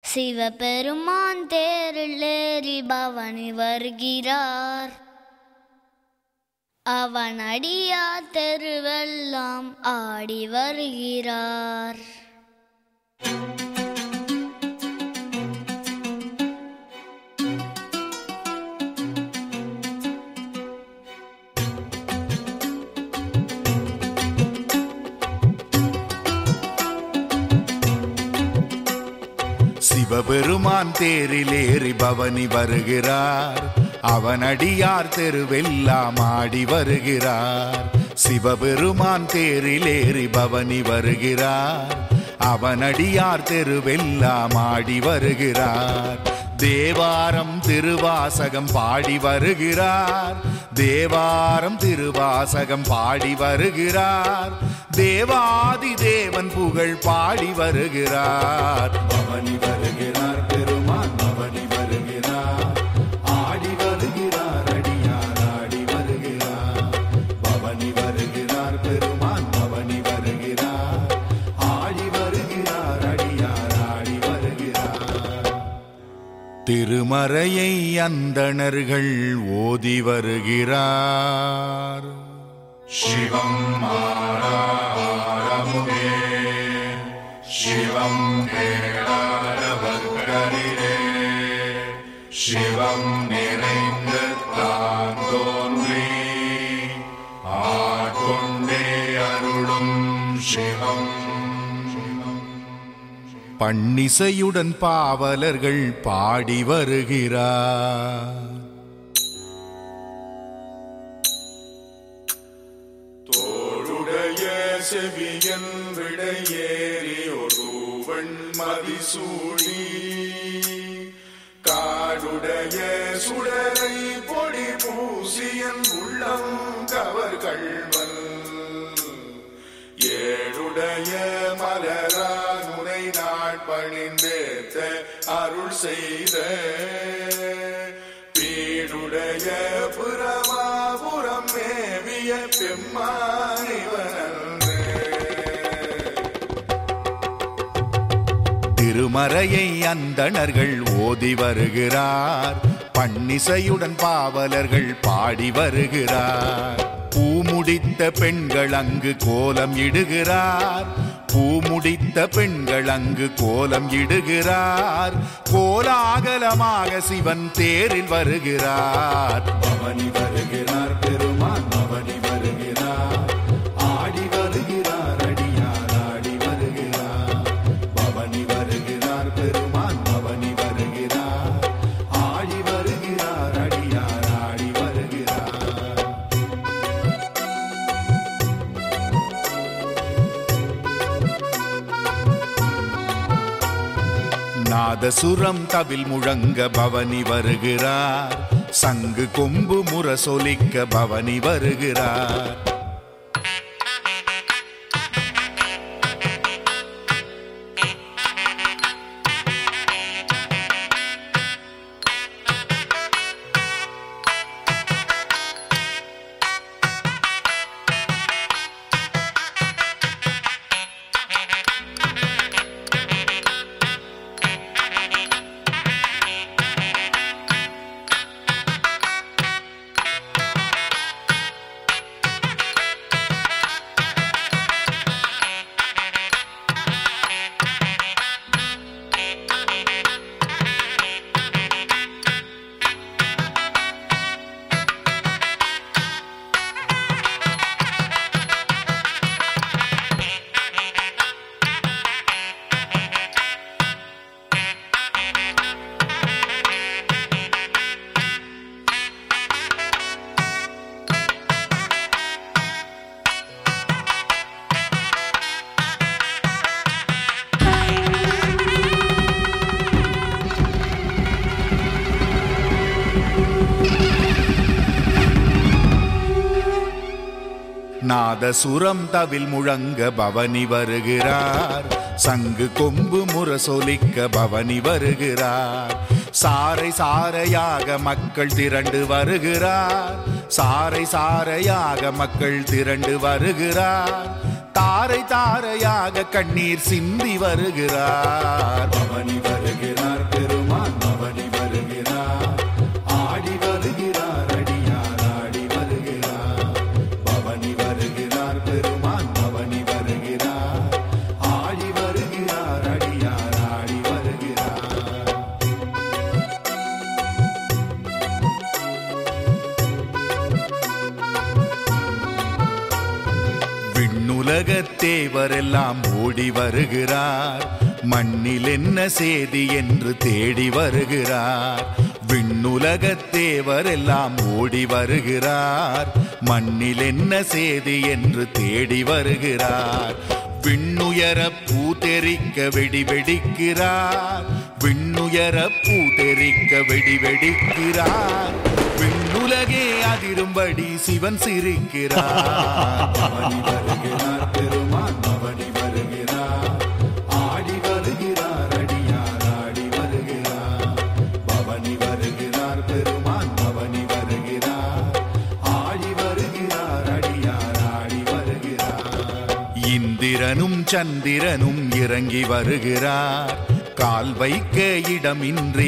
சிவபெருமான் தேரில் ஏறி பவனி வருகிறார் அவன் அடியா தெருவெல்லாம் ஆடி வருகிறார் சிவபெருமான் தேரில் ஏறி பவனி வருகிறார் அவன் அடியார் தெருவெல்லாம் ஆடி வருகிறார் சிவபெருமான் தேரில் ஏறி பவனி வருகிறார் அவன் அடியார் தெருவெல்லாம் ஆடி வருகிறார் தேவாரம் திருவாசகம் பாடி வருகிறார் தேவாரம் திருவாசகம் பாடி வருகிறார் தேவாதி தேவன் புகழ் பாடி வருகிறார் பவனி வருகிறார் பெருமான் பவனி வருகிறார் ஆடி வருகிறார் அடியார் ஆடி வருகிறார் பவனி வருகிறார் பெருமான் பவனி வருகிறார் ஆடி வருகிறார் அடியார் ஆடி வருகிறார் திருமறையை அந்தணர்கள் ஓதி வருகிறார் சிவம் ஆராரமுகே சிவம் கேடாரவர்கரிலே சிவம் நிறைந்து தான் தோன்றி ஆட்கொண்டே அருளும் சிவம் பன்னிசையுடன் பாவலர்கள் பாடி வருகிறார் தோளுடைய செவியன் விடையேறி ஒருவன் மதிசூடி காடுடைய சுடரை பொடி பூசியன் உள்ளம் கவர் கள்வன் ஏழுடைய மலரான் முனை நாட்பணிந்தேத்த அருள் செய்த பீடுடைய புறமாபுரம் மேவிய பெம்மானிவனே திருமறையை அந்தணர்கள் ஓதி வருகிறார் பன்னிசையுடன் பாவலர்கள் பாடி வருகிறார் பூமுடித்த பெண்கள் அங்கு கோலம் இடுகிறார் பூமுடித்த பெண்கள் அங்கு கோலம் இடுகிறார் கோலாகலமாக சிவன் தேரில் வருகிறார் பவனி வருகிறார் பெருமான் பவனி வருகிறார் ஆடி வருகிறார் அடியார் ஆடி வருகிறார் பவனி வருகிறார் பெருமான் பவனி வருகிறார் ஆடி வருகிறார் அடியார் ஆடி வருகிறார் நாதசுரம் தவில் முழங்க பவனி வருகிறார் சங்கு கொம்பு முரசொலிக்க பவனி வருகிறார் நாதசுரம் தவில் முழங்க பவனி வருகிறார் சங்கு கொம்பு முரசொலிக்க பவனி வருகிறார் சாறை சாறையாக மக்கள் திரண்டு வருகிறார் சாறை சாறையாக மக்கள் திரண்டு வருகிறார் தாரை தாரையாக கண்ணீர் சிந்தி வருகிறார் பவனி வருகிறார் பெருமான் பவனி வருகிறார் ஆடி வருகிறார் அடியார் ஆடி வருகிறார் பவனி வருகிறார் பெருமான் பவனி வருகிறார் ஆடி வருகிறார் அடியார் ஆடி வருகிறார் விண்ணுலகத் தேவரெல்லாம் ஓடி வருகிறார் மண்ணில் என்ன செய்தி என்று தேடி வருகிறார் விண்ணுலகத் தேவரெல்லாம் ஓடி வருகிறார் மண்ணில் என்ன செய்தி என்று தேடி வருகிறார் விண்ணுயர பூத்தெரிக்க வெடி வெடிக்கிறார் விண்ணுயர பூத்தெரிக்க வெடி வெடிக்கிறார் விண்ணுலகே அதிரும்படி சிவன் சிரிக்கிறார் பவனி வருகிறார் பெருமான் பவனி வருகிறார் ஆடி வருகிறார் அடியார் ஆடி வருகிறார் பவனி வருகிறார் பெருமான் பவனி வருகிறார் ஆடி வருகிறார் அடியார் ஆடி வருகிறார் இந்திரனும் சந்திரனும் இறங்கி வருகிறார் கால் வைக்க இடமின்றி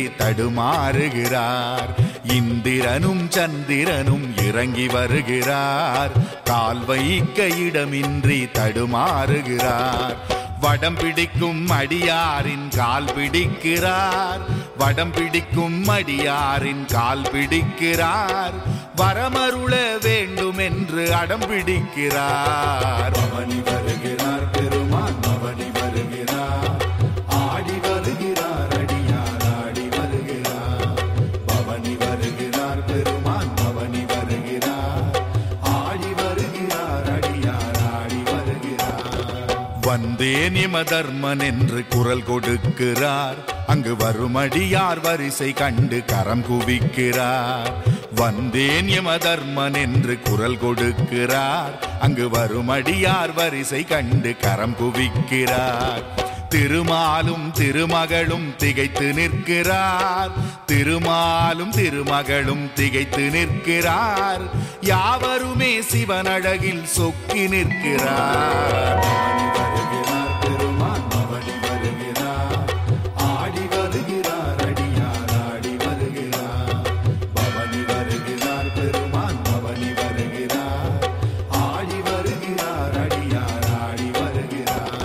தடுமாறுகிறார் இந்திரனும் சந்திரனும் இறங்கி வருகிறார் கால் வைக்க இடமின்றி தடுமாறுகிறார் வடம் பிடிக்கும் அடியாரின் கால் பிடிக்கிறார் வடம் பிடிக்கும் அடியாரின் கால் பிடிக்கிறார் வரமருள வேண்டும் என்று அடம் பிடிக்கிறார் பவனி வருகிறார் பெருமான் பவனி வருகிறார் ஆடி வருகிறார் அடியார் ஆடி வருகிறார் பவனி வருகிறார் பெருமான் பவனி வருகிறார் ஆடி வருகிறார் அடியார் ஆடி வருகிறார் வந்தேன் யமதர்மன் என்று குரல் கொடுக்கிறார் அங்கு வரும் அடியார் வரிசை கண்டு கரம் குவிக்கிறார் வந்தேன் யமதர்மன் என்று குரல் கொடுக்கிறார் அங்கு வரும் அடியார் வரிசை கண்டு கரம் குவிக்கிறார் திருமாலும் திருமகளும் திகைத்து நிற்கிறார் திருமாலும் திருமகளும் திகைத்து நிற்கிறார் யாவருமே சிவனழகில் சொக்கி நிற்கிறார் பவனி வருகிறார் பெருமான் பவனி வருகிறார் ஆடி வருகிறார் அடியார் ஆடி வருகிறார் பவனி வருகிறார் பெருமான் பவனி வருகிறார் ஆடி வருகிறார் அடியார் ஆடி வருகிறார்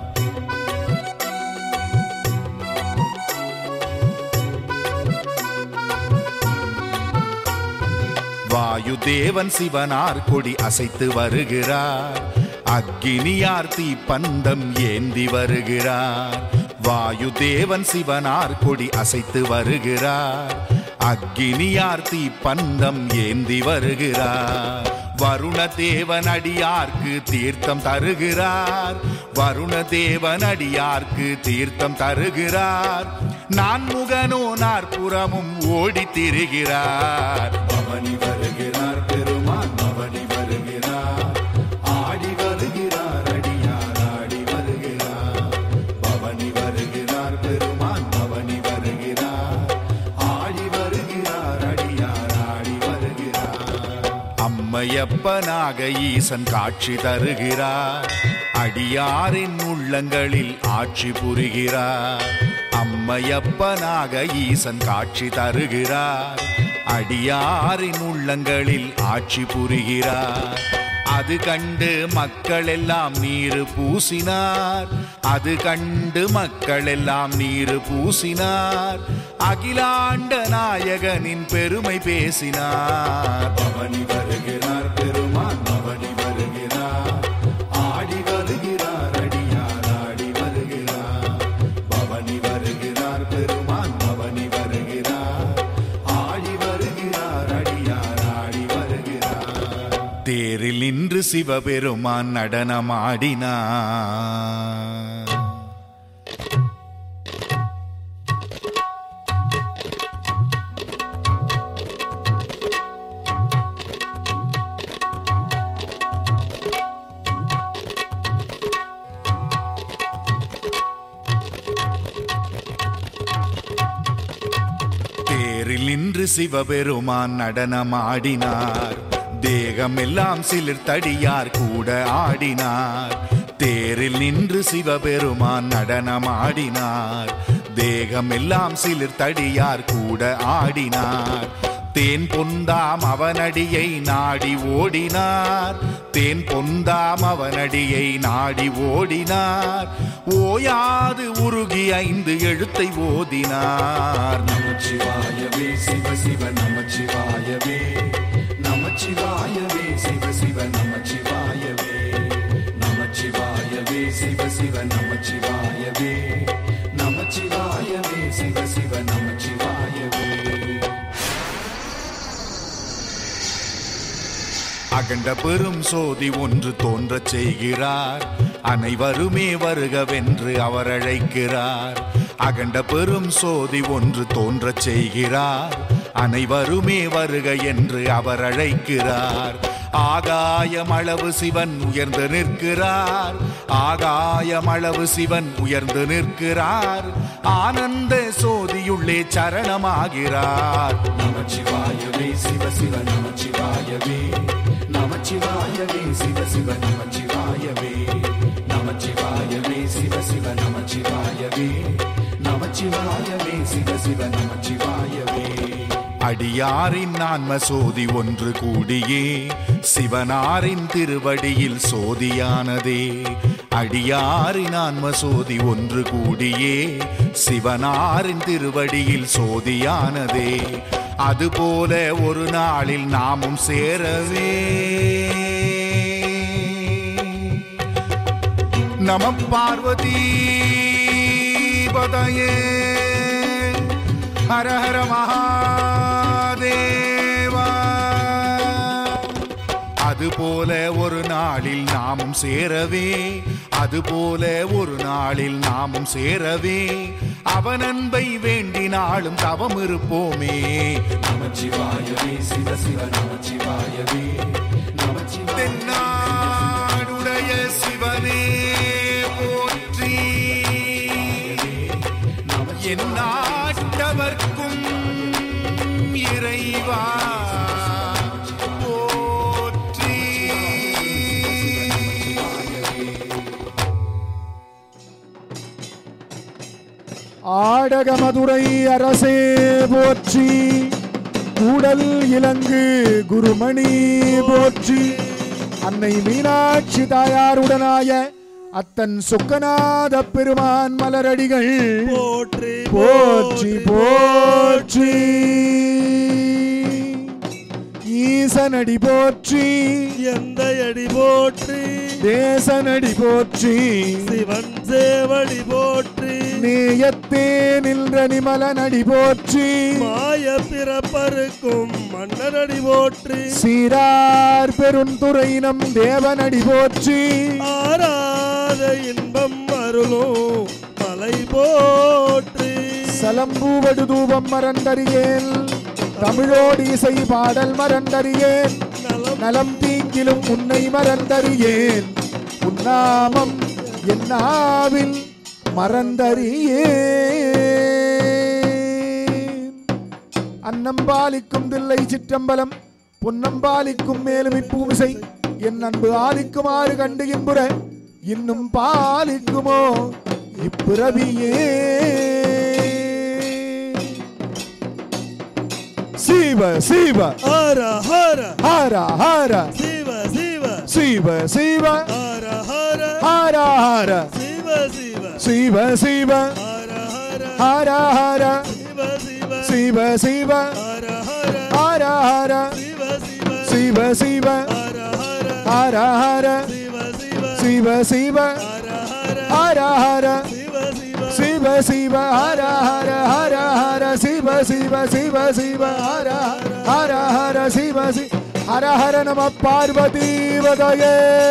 வாயு தேவன் சிவனார் கொடி அசைத்து வருகிறார் அக்கினியார் தீ பந்தம் ஏந்தி வருகிறார் வாயு தேவன் சிவனார் கொடி அசைத்து வருகிறார் அக்கினியார் தீ பந்தம் ஏந்தி வருகிறார் வருண தேவன் அடியார்க்கு தீர்த்தம் தருகிறார் வருண தேவன் அடியார்க்கு தீர்த்தம் தருகிறார் நான் முகனோ நாற்புறமும் ஓடி திரிகிறார் பவனி வருகிறார் பெருமான் பவனி வருகிறார் ஆடி வருகிறார் அடியார் ஆடி வருகிறார் பவனி வருகிறார் பெருமான் பவனி வருகிறார் ஆடி வருகிறார் அடியார் ஆடி வருகிறார் அம்மையப்பனாக ஈசன் காட்சி தருகிறார் அடியாரின் உள்ளங்களில் ஆட்சி புரிகிறார் அம்மையப்பனாக ஈசன் காட்சி தருகிறார் அடியாரின் உள்ளங்களில் ஆட்சி புரிகிறார் அது கண்டு மக்கள் எல்லாம் நீரு பூசினார் அது கண்டு மக்கள் எல்லாம் நீரு பூசினார் அகிலாண்ட நாயகனின் பெருமை பேசினார் பவனி வருகிறார் பெருமான் பவனி வருகிறார் ஆடி வருகிறார் அடியார் ஆடி வருகிறார் பவனி வருகிறார் பெருமான் பவனி வருகிறார் ஆடி வருகிறார் அடியார் ஆடி வருகிறார் தேரில் நின்று சிவபெருமான் நடனமாடினார் தேரில் நின்று சிவபெருமான் நடனமாடினார் தேகமெல்லாம் சிலிர்த்தடியார் கூட ஆடினார் தேரில் நின்று சிவபெருமான் நடனமாடினார் தேகமெல்லாம் சிலிர்த்தடியார் கூட ஆடினார் தேன் பொந்தாம் அவனடியை நாடி ஓடினார் தேன் பொந்தாம் அவனடியை நாடி ஓடினார் ஓயாது உருகி ஐந்து எழுத்தை ஓதினார் நமச்சிவாயவே சிவ சிவ நமச்சிவாயவே நமச்சிவாயவே சிவ சிவ நமச்சிவாயவே நமச்சிவாயவே சிவ சிவ நமச்சிவாயவே நமச்சிவாயவே சிவ சிவ நமச்சிவாயவே அகண்ட பெரும் சோதி ஒன்று தோன்றச் செய்கிறார் அனைவருமே வருகவென்று அவர் அழைக்கிறார் அகண்ட பெரும் சோதி ஒன்று தோன்றச் செய்கிறார் அனைவருமே வருக என்று அவர் அழைக்கிறார் ஆகாயம் அளவு சிவன் உயர்ந்து நிற்கிறார் ஆகாயம் அளவு சிவன் உயர்ந்து நிற்கிறார் ஆனந்த சோதியுள்ளே சரணமாகிறார் நமச்சிவாயவே சிவ சிவ நமச்சிவாயவே நமச்சிவாயவே சிவ சிவ நமச்சிவாயவே நமச்சிவாயவே சிவ சிவ நமச்சிவாயவே நமச்சிவாயவே சிவ சிவ நமச்சிவாயவே அடியாரின் ஆன்ம சோதி ஒன்று கூடியே சிவனாரின் திருவடியில் சோதியானதே அடியாரின் ஆன்ம சோதி ஒன்று கூடியே சிவனாரின் திருவடியில் சோதியானதே அதுபோல ஒரு நாளில் நாமும் சேரவே நம பார்வதி பதயே ஹர ஹர மகாதேவா அதுபோல ஒரு நாளில் நாமும் சேரவே அதுபோல ஒரு நாளில் நாமும் சேரவே அவன் அன்பை வேண்டினாலும் தவம் இருப்போமே நமச்சிவாயவே சிவ சிவ நமச்சிவாயவே நமச்சிவாய தென்னாடுடைய சிவனே போற்றி என் நாட்டவர்க்கும் இறைவா போற்றி ஆடக மதுரை அரசே போற்றி கூடல் இலங்கு குருமணி போற்றி அன்னை மீனாட்சி தாயாருடனாய அத்தன் சுக்கநாத பெருமான் மலரடிகள் போற்றி போற்றி போற்றி ஈசனடி போற்றி எந்த அடி போற்றி தேசனடி போற்றி சிவன் சேவடி போற்றி நேயத்தே நின்ற நிமலனடி போற்றி மாய பிறப்பருக்கும் மன்னரடி போற்றி சீரார் பெருந்துறை நம் தேவனடி போற்றி ஆராத இன்பம் அருளும் மலை போற்றி சலம்பூவடு தூபம் மறந்தறியேன் தமிழோடு இசை பாடல் மறந்தறியேன் நலம் நலம் தீங்கிலும் உன்னை மறந்தறியேன் உன்னாமம் என்னாவில் மறந்தறியேன் அன்னம்பாலிக்கும் தில்லை சிற்றம்பலம் பொன்னம்பாலிக்கும் மேலும் இப்பூமிசை என் அன்பு ஆலிக்குமாறு கண்டு இன்புற இன்னும் பாலிக்குமோ இப்பிறவியே சிவ சிவ ஹர ஹர ஹர ஹர சிவ சிவ சிவ சிவ ஹர ஹர ஹர ஹர சிவ சிவ சிவ சிவ ஹர ஹர ஹர ஹர சிவ சிவ சிவ சிவ ஹர ஹர ஹர ஹர சிவ சிவ சிவ சிவ ஹர ஹர ஹர ஹர சிவ சிவ சிவ சிவ ஹர ஹர ஹர ஹர சிவ சிவ சிவ சிவ ஹர ஹர ஹர ஹர சிவ சிவ சிவ சிவ ஹர ஹர ஹர சிவ சி ஹர ஹர நம பார்வதி வதயே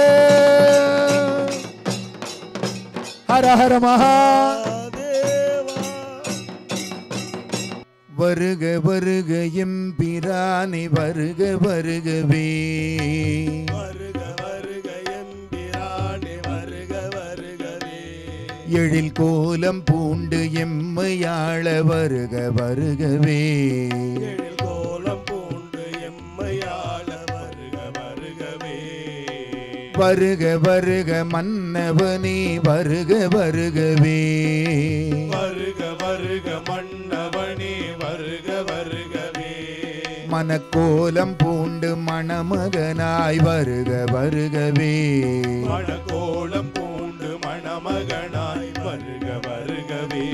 ஹர ஹர மகா தேவா வருக வருக எம்பிரானே வருக வருகவே வருக வருக எம்பிரானே வருக வருகவே எழில் கோலம் பூண்டு எம்மையாள வருக வருகவே எழில் கோலம் பூண்டு எம்மையாள வருக வருக வருக மன்னவனே வருக வருகவே வருக வருக மன்னவனே வருக வருகவே மனக்கோலம் பூண்டு மணமகனாய் வருக வருகவே மணக்கோலம் பூண்டு மணமகனாய் வருக வருகவே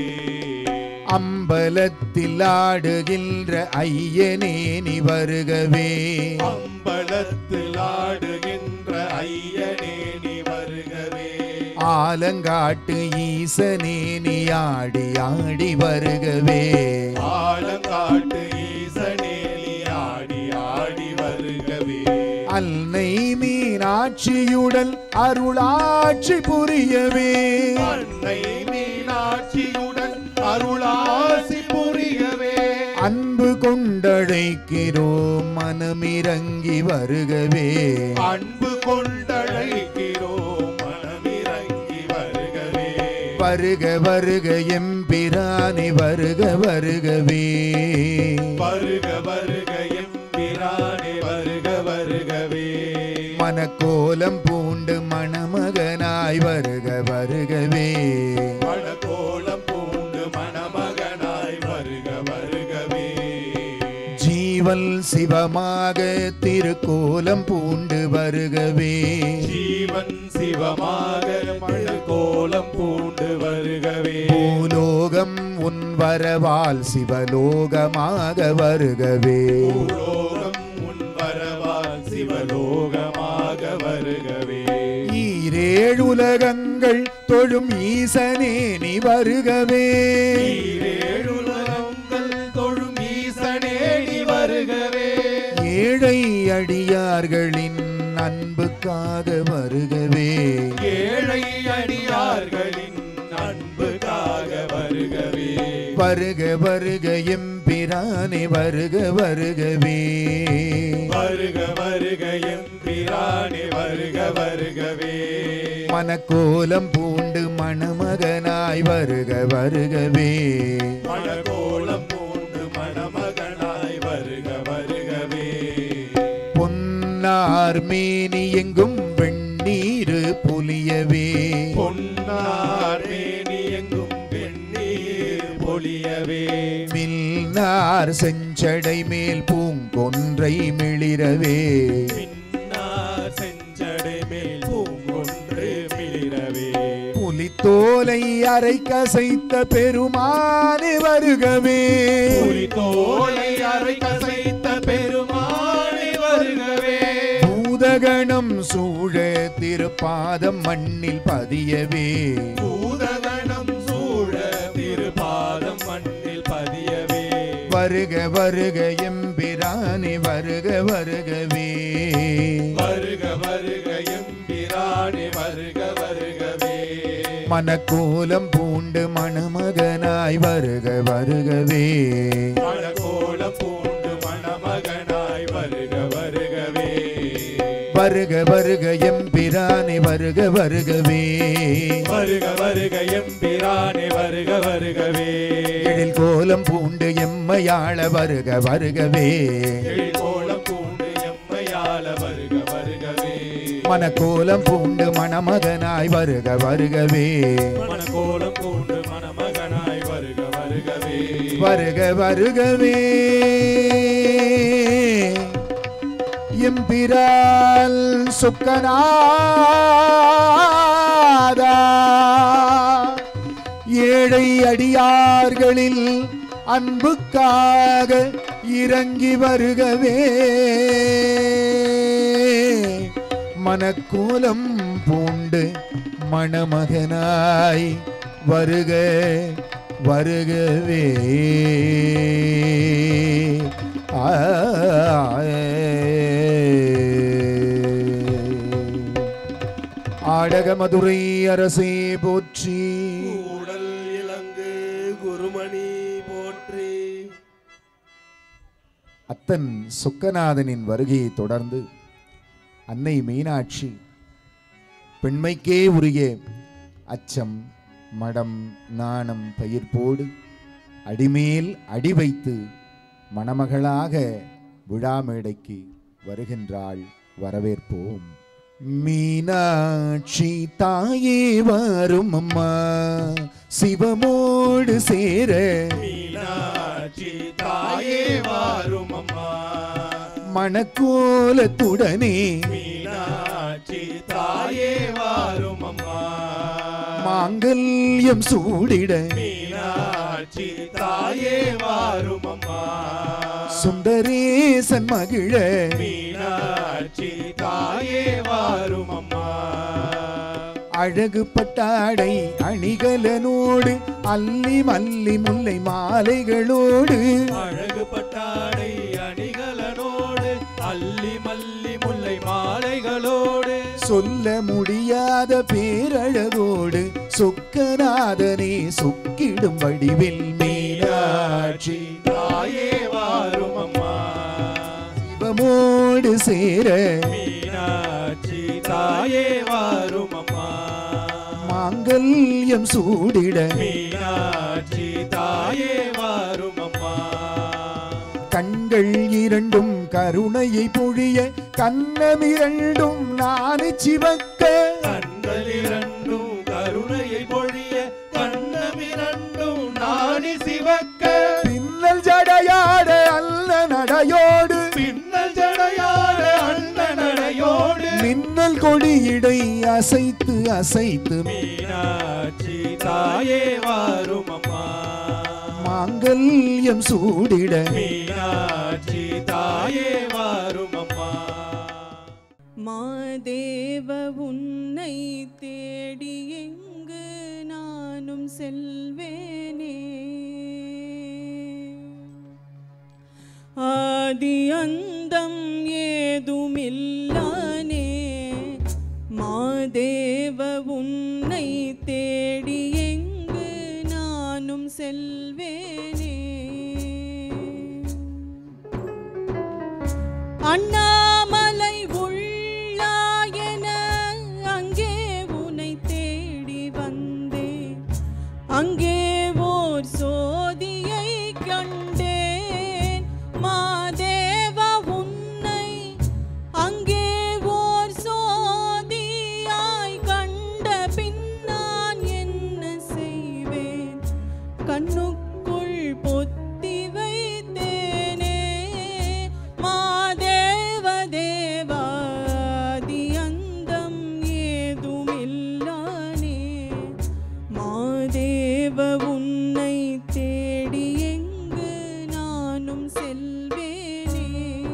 அம்பலத்தில் ஆடுகின்ற ஐயனே நீ வருகவே அம்பலத்தில் ஆடுகின்ற ஐயனே நீ வருகவே ஆலங்காட்டு ஈசனே நீ ஆடி ஆடி வருகவே ஆலங்காட்டு ஈசனே நீ ஆடி ஆடி வருகவே அன்னை மீனாட்சியுடன் அருளாட்சி புரியவே அன்னை மீனாட்சியுடன் அருளாசி புரியவே அன்பு கொண்டழைக்கிறோம் மனமிறங்கி வருகவே அன்பு கொண்டழைக்கிறோம் மனமிறங்கி வருகவே வருக வருக எம்பிரானி வருக வருகவே வருக வருக எம்பிரானே வருக வருகவே மனக்கோலம் பூண்டு மணமகனாய் வருக வருகவே மணக்கோலம் பூண்டு மணமகனாய் வருக வருகவே ஜீவல் சிவமாக திருக்கோலம் பூண்டு வருகவே ஜீவன் சிவமாக மணக்கோலம் பூண்டு வருகவே பூலோகம் உன் வரவால் சிவலோகமாக வருகவே பூலோகம் முன் வரவால் சிவலோகமாக வருகவே ஈரேழுலகங்கள் தொழும் ஈசனே நீ வருகவே ஈரேழுலகங்கள் தொழும் ஈசனே நீ வருகவே ஏழை அடியார்களின் அன்புக்காக வருகவே ஏழை அடியார்களின் அன்புக்காக வருகவே வருக வருக எம்பிரானே வருக வருகவே வருக வருக எம்பிரானே வருக வருகவே மனக்கோலம் பூண்டு மணமகனாய் வருக வருகவே மணக்கோலம் பூண்டு மணமகனாய் வருக வருகவே பொன்னார் மேனி எங்கும் வெண்ணீரு புலியவே பொன்னார் மேனி எங்கும் வெண்ணீர் பொழியவே மில்னார் செஞ்சடை மேல் பூங்கொன்றை மிளிரவே மின்னார் செஞ்சடை மேல் பூங்கொன்று மிளிரவே புலித்தோலை அரை கசைத்த பெருமானே வருகவே புலி தோலை அரை கசைத்த பெருமானே வருகவே பூதகணம் சூழ திருப்பாதம் மண்ணில் பதியவே பூதகணம் சூழ திருபாதம் மண்ணில் பதியவே வருக வருக எம்பிரானே வருக வருகவே வருக வருக எம்பிரானே வருக வருகவே மனக்கோலம் பூண்டு மணமகனாய் வருக வருகவே மணக்கோலம் பூண்டு மணமகனாய் வருக வருகவே வருக வருக எம்பிரானே வருக வருகவே வருக வருக எம்பிரானே வருக வருகவே எழில் கோலம் பூண்டு எம்மையாள வருக வருகவே கோலம் பூண்டு எம்மையால வருக வருகவே மனக்கோலம் பூண்டு மணமகனாய் வருக வருகவே மணக்கோலம் பூண்டு மணமகனாய் வருக வருகவே வருக வருகவே எம்பிரால் சுக்கநாதா ஏழை அடியார்களில் அன்புக்காக இறங்கி வருகவே மனக்கோலம் பூண்டு மணமகனாய் வருக வருகவே ஆ, ஆடக மதுரை அரசே போற்றி உடல் இலங்கு குருமணி போற்றி அத்தன் சுக்கநாதனின் வருகையை தொடர்ந்து அன்னை மீனாட்சி பெண்மைக்கே உரிய அச்சம் மடம் நாணம் பயிர்ப்போடு அடிமேல் அடி வைத்து மணமகளாக விழா மேடைக்கு வருகின்றாள் வரவேற்போம் மீனாட்சி தாயே வரும் அம்மா சிவமோடு சேர மீனாட்சி தாயே வாரும் அம்மா மணக்கோலத்துடனே மீனாட்சி தாயே வாரும் அம்மா மாங்கல்யம் சூடிட மீனாட்சி தாயே வாரும் அம்மா சுந்தரேசன் மகிழ மீனாட்சி தாயே வாரும் அம்மா அழகு பட்டாடை அணிகலனோடு அல்லி மல்லி முல்லை மாலைகளோடு அழகு பட்டாடை அணிகலனோடு அல்லி மல்லி முல்லை மாலைகளோடு சொல்ல முடியாத பேரழகோடு சொக்கநாதனே சொக்கிடும் வடிவில் மீனாட்சி தாயே வாரும் அம்மா சிவமோடு சேர மீனாட்சி தாயே வாரும் அம்மா மாங்கல்யம் சூடிட மீனாட்சி தாயே வாரும் அம்மா கண்கள் இரண்டும் கருணையை பொழிய கண்ணமிரண்டும் நானு சிவக்க கண்கள் இரண்டும் கருணையை பொழிய கண்ணமிரண்டும் நாணி சிவக்க பின்னல் ஜடையாட அல்ல நடையோடு பின்னல் ஜடையாட அண்ணனடையோடு மின்னல் கொடியிடை அசைத்து அசைத்து மீனாட்சி தாயே வாரும் அம்மா மாங்கல்யம் சூடிட மீனாட்சி தாயே வாரும் அம்மா மாதேவ உன்னை தேடி எங்கு நானும் செல்வேனே ஆதி அந்தம் ஏதுமில்லானே மாதேவ உன்னை தேடி எங்கு நானும் செல்வேனே அண்ணாமலை உள்ளாயன அங்கே உனை தேடி வந்தேன் அங்கே ஓர் சோதியை கண்டேன் மாதேவ உன்னை அங்கே ஓர் சோதியாய் கண்ட பின் நான் என்ன செய்வேன் கண்ணுக்குள் பொத்தி வைத்தேனே மாதேவ தேவாதி அந்தம் ஏதுமில்லானே மாதேவ உன்னை தேடி எங்கு நானும் செல்வேனே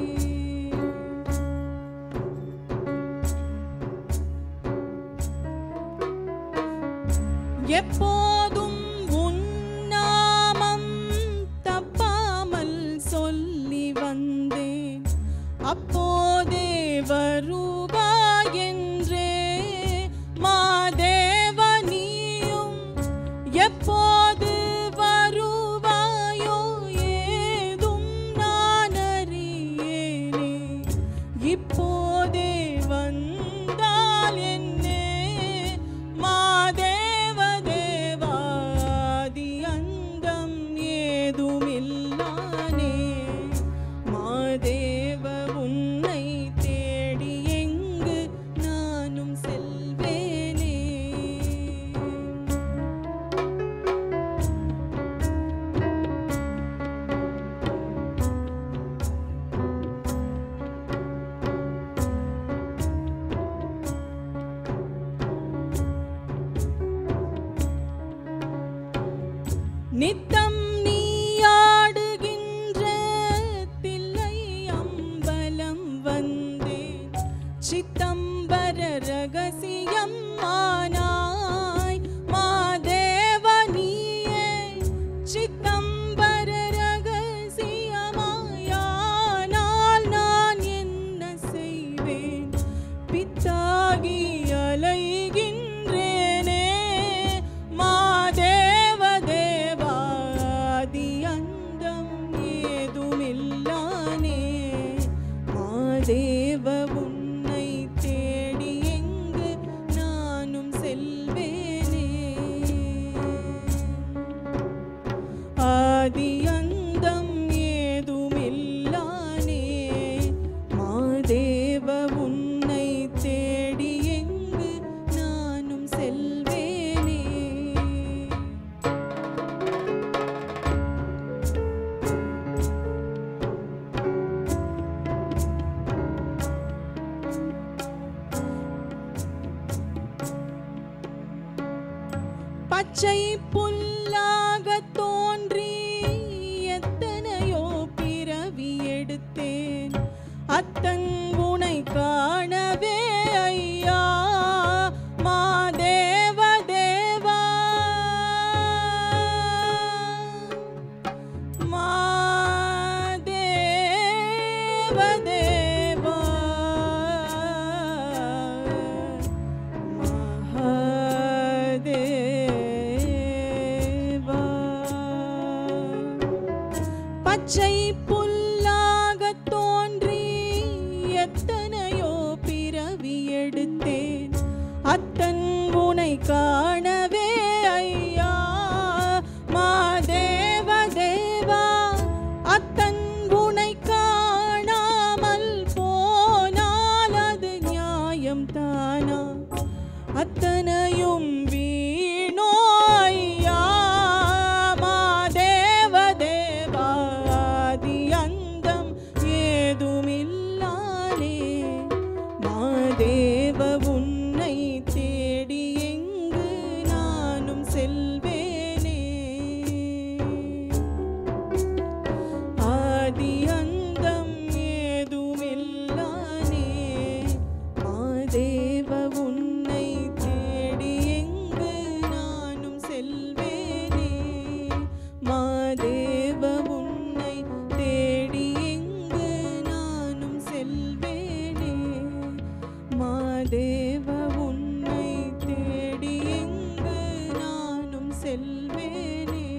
எப்போதும் உன் நாமம் தப்பாமல் சொல்லி வந்தேன் அப்போதே வருவாயென்றே மாதேவ நீயும் எப்போது வருவாயோ ஏதும் நான் அறியேனே இப்போதே வந்தால் என்னே மாதேவ தேவாதி அந்தம் ஏதுமில்லானே மாதேவ உன்னை தேடி எங்கு நானும் செல்வேனே நித்தம் நீயாடுகின்ற தில்லை அம்பலம் வந்தேன் சித்தம்பர ரகசியம் ஆனாய் மாதேவ நீயே சித்தம்பர ரகசியமாயானால் நான் என்ன செய்வேன் பித்தாகி அலைகின்றேனே மாதேவ தேவாதி பச்சை புல்லாக தோன்றி எத்தனையோ பிறவி எடுத்தேன் அத்தன் உனை காணவே ஐயா மாதேவ தேவா மாதேவ தேவா மகாதேவா பச்சை புல்லாக தோன்றி எத்தனையோ பிறவி எடுத்தேன் அத்தன் உனை காணவே ஐயா மாதேவ தேவா அத்தன் உனை காணாமல் போனால் அது நியாயம் தானா அத்தனையும் வீணோ ஐயா மாதேவ தேவாதி அந்தம் ஏதுமில்லானே மாதேவ உன்னை தேடி எங்கு நானும் செல்வேனே ஆதி அந்தம் ஏதுமில்லானே மாதேவ உன்னை தேடி எங்கு நானும் செல்வேனே மாதேவ உன்னை தேடி எங்கு நானும் செல்வேனே மாதேவ உன்னை தேடி எங்கு நானும் செல்வேனே